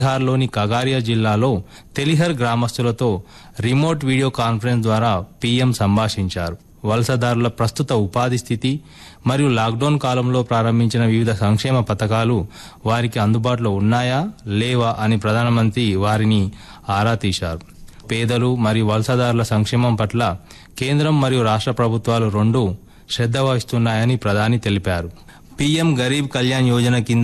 బీహార్లోని కగారియా జిల్లాలో తెలిహర్ గ్రామస్తులతో రిమోట్ వీడియో కాన్ఫరెన్స్ ద్వారా పీఎం సంభాషించారు వలసదారుల ప్రస్తుత ఉపాధి స్థితి మరియు లాక్డౌన్ కాలంలో ప్రారంభించిన వివిధ సంక్షేమ పథకాలు వారికి అందుబాటులో ఉన్నాయా లేవా అని ప్రధానమంత్రి వారిని ఆరా తీశారు పేదలు మరియు వలసదారుల సంక్షేమం పట్ల కేంద్రం మరియు రాష్ట్ర ప్రభుత్వాలు రెండు శ్రద్ధ వహిస్తున్నాయని ప్రధాని తెలిపారు పీఎం గరీబ్ కళ్యాణ్ యోజన కింద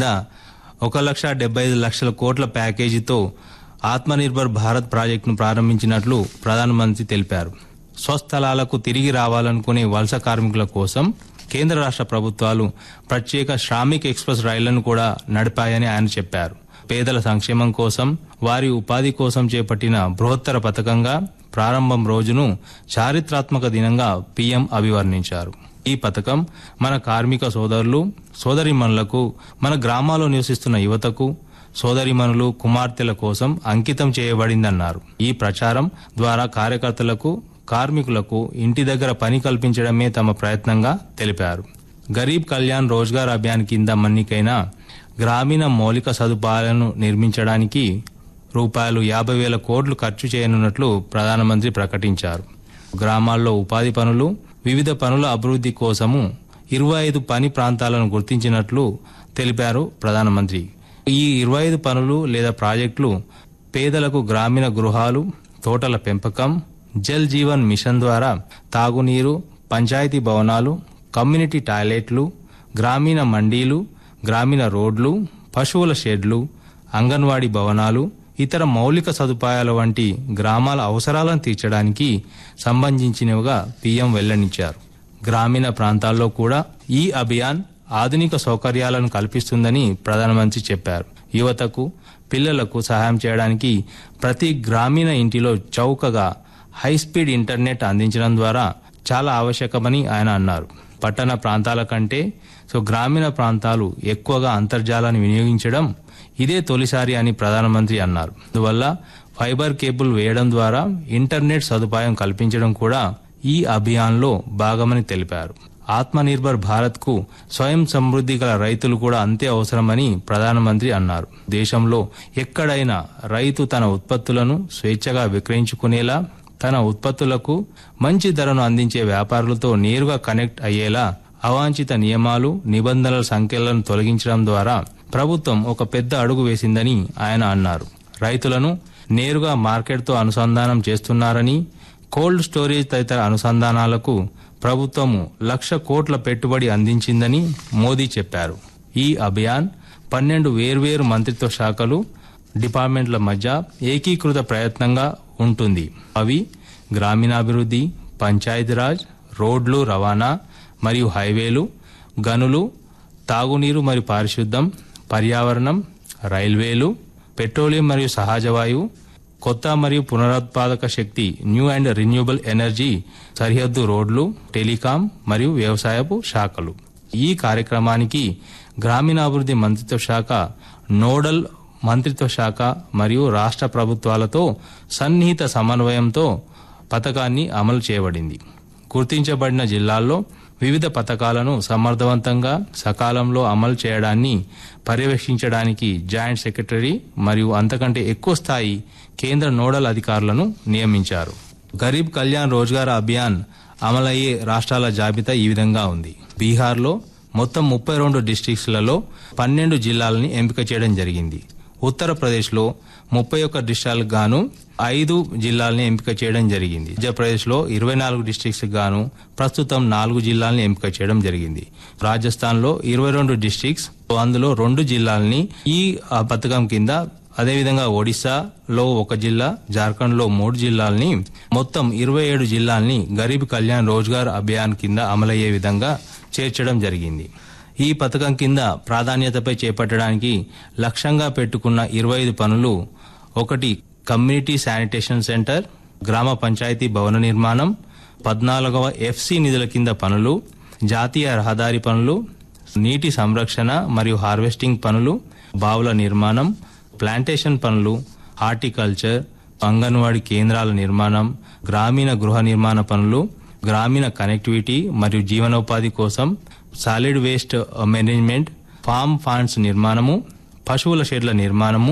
ఒక లక్ష డెబ్బై ఐదు లక్షల కోట్ల ప్యాకేజీతో ఆత్మనిర్భర్ భారత్ ప్రాజెక్టును ప్రారంభించినట్లు ప్రధానమంత్రి తెలిపారు స్వస్థలాలకు తిరిగి రావాలనుకునే వలస కార్మికుల కోసం కేంద్ర రాష్ట్ర ప్రభుత్వాలు ప్రత్యేక శ్రామిక్ ఎక్స్ప్రెస్ రైళ్లను కూడా నడిపాయని ఆయన చెప్పారు పేదల సంక్షేమం కోసం వారి ఉపాధి కోసం చేపట్టిన బృహత్తర పథకంగా ప్రారంభం రోజును చారిత్రాత్మక దినంగా పీఎం అభివర్ణించారు ఈ పథకం మన కార్మిక సోదరులు సోదరిమణులకు మన గ్రామాల్లో నివసిస్తున్న యువతకు సోదరిమణులు కుమార్తెల కోసం అంకితం చేయబడిందన్నారు ఈ ప్రచారం ద్వారా కార్యకర్తలకు కార్మికులకు ఇంటి దగ్గర పని కల్పించడమే తమ ప్రయత్నంగా తెలిపారు గరీబ్ కళ్యాణ్ రోజ్గార్ అభియాన్ కింద మన్నికైన గ్రామీణ మౌలిక సదుపాయాలను నిర్మించడానికి రూపాయలు యాభై వేల కోట్లు ఖర్చు చేయనున్నట్లు ప్రధానమంత్రి ప్రకటించారు గ్రామాల్లో ఉపాధి పనులు వివిధ పనుల అభివృద్ధి కోసము ఇరవై ఐదు పని ప్రాంతాలను గుర్తించినట్లు తెలిపారు ప్రధానమంత్రి ఈ ఇరవై ఐదు పనులు లేదా ప్రాజెక్టులు పేదలకు గ్రామీణ గృహాలు తోటల పెంపకం జల్ జీవన్ మిషన్ ద్వారా తాగునీరు పంచాయతీ భవనాలు కమ్యూనిటీ టాయిలెట్లు గ్రామీణ మండీలు గ్రామీణ రోడ్లు పశువుల షెడ్లు అంగన్వాడీ భవనాలు ఇతర మౌలిక సదుపాయాల వంటి గ్రామాల అవసరాలను తీర్చడానికి సంబంధించినవిగా పీఎం వెల్లడించారు గ్రామీణ ప్రాంతాల్లో కూడా ఈ అభియాన్ ఆధునిక సౌకర్యాలను కల్పిస్తుందని ప్రధానమంత్రి చెప్పారు యువతకు పిల్లలకు సహాయం చేయడానికి ప్రతి గ్రామీణ ఇంటిలో చౌకగా హైస్పీడ్ ఇంటర్నెట్ అందించడం ద్వారా చాలా ఆవశ్యకమని ఆయన అన్నారు పట్టణ ప్రాంతాల కంటే సో గ్రామీణ ప్రాంతాలు ఎక్కువగా అంతర్జాలాన్ని వినియోగించడం ఇదే తొలిసారి అని ప్రధానమంత్రి అన్నారు అందువల్ల ఫైబర్ కేబుల్ వేయడం ద్వారా ఇంటర్నెట్ సదుపాయం కల్పించడం కూడా ఈ అభియాన్లో భాగమని తెలిపారు ఆత్మనిర్భర్ భారత్ కు స్వయం సమృద్ధి గల రైతులు కూడా అంతే అవసరమని ప్రధానమంత్రి అన్నారు దేశంలో ఎక్కడైనా రైతు తన ఉత్పత్తులను స్వేచ్ఛగా విక్రయించుకునేలా తన ఉత్పత్తులకు మంచి ధరను అందించే వ్యాపారులతో నేరుగా కనెక్ట్ అయ్యేలా అవాంఛిత నియమాలు నిబంధనల సంఖ్యలను తొలగించడం ద్వారా ప్రభుత్వం ఒక పెద్ద అడుగు వేసిందని ఆయన అన్నారు రైతులను నేరుగా మార్కెట్తో అనుసంధానం చేస్తున్నారని కోల్డ్ స్టోరేజ్ తదితర అనుసంధానాలకు ప్రభుత్వము లక్ష కోట్ల పెట్టుబడి అందించిందని మోదీ చెప్పారు ఈ అభియాన్ పన్నెండు వేర్వేరు మంత్రిత్వ శాఖలు డిపార్ట్మెంట్ల మధ్య ఏకీకృత ప్రయత్నంగా ఉంటుంది అవి గ్రామీణాభివృద్ధి పంచాయతీరాజ్ రోడ్లు రవాణా మరియు హైవేలు గనులు తాగునీరు మరియు పారిశుద్ధం పర్యావరణం రైల్వేలు పెట్రోలియం మరియు సహజ వాయువు కొత్త మరియు పునరుత్పాదక శక్తి న్యూ అండ్ రిన్యూబుల్ ఎనర్జీ సరిహద్దు రోడ్లు టెలికాం మరియు వ్యవసాయపు శాఖలు ఈ కార్యక్రమానికి గ్రామీణాభివృద్ధి మంత్రిత్వ శాఖ నోడల్ మంత్రిత్వ శాఖ మరియు రాష్ట్ర ప్రభుత్వాలతో సన్నిహిత సమన్వయంతో పథకాన్ని అమలు చేయబడింది గుర్తించబడిన జిల్లాల్లో వివిధ పథకాలను సమర్థవంతంగా సకాలంలో అమలు చేయడాన్ని పర్యవేక్షించడానికి జాయింట్ సెక్రటరీ మరియు అంతకంటే ఎక్కువ స్థాయి కేంద్ర నోడల్ అధికారులను నియమించారు గరీబ్ కళ్యాణ్ రోజ్గార్ అభియాన్ అమలయ్యే రాష్ట్రాల జాబితా ఈ విధంగా ఉంది బీహార్లో మొత్తం ముప్పై రెండు డిస్టిక్స్లలో పన్నెండు జిల్లాలని ఎంపిక చేయడం జరిగింది ఉత్తరప్రదేశ్లో ముప్పై ఒక్క డిస్ట్రిక్ట్లకు గాను ఐదు జిల్లాలని ఎంపిక చేయడం జరిగింది మధ్యప్రదేశ్లో ఇరవై నాలుగు డిస్ట్రిక్ట్స్ గాను ప్రస్తుతం నాలుగు జిల్లాలని ఎంపిక చేయడం జరిగింది రాజస్థాన్లో ఇరవై రెండు డిస్ట్రిక్ట్స్ అందులో రెండు జిల్లాలని ఈ ఆ, పథకం కింద అదేవిధంగా ఒడిశాలో ఒక జిల్లా జార్ఖండ్లో మూడు జిల్లాల్ని మొత్తం ఇరవై ఏడు జిల్లాల్ని గరీబ్ కళ్యాణ్ రోజ్గార్ అభియాన్ కింద అమలయ్యే విధంగా చేర్చడం జరిగింది ఈ పథకం కింద ప్రాధాన్యతపై చేపట్టడానికి లక్ష్యంగా పెట్టుకున్న ఇరవై ఐదు పనులు ఒకటి కమ్యూనిటీ శానిటేషన్ సెంటర్ గ్రామ పంచాయతీ భవన నిర్మాణం పద్నాలుగవ ఎఫ్సి నిధుల కింద పనులు జాతీయ రహదారి పనులు నీటి సంరక్షణ మరియు హార్వెస్టింగ్ పనులు బావుల నిర్మాణం ప్లాంటేషన్ పనులు హార్టికల్చర్ అంగన్వాడీ కేంద్రాల నిర్మాణం గ్రామీణ గృహ నిర్మాణ పనులు గ్రామీణ కనెక్టివిటీ మరియు జీవనోపాధి కోసం solid waste management farm ponds నిర్మాణము పశువుల షెడ్ల నిర్మాణము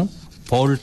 పౌల్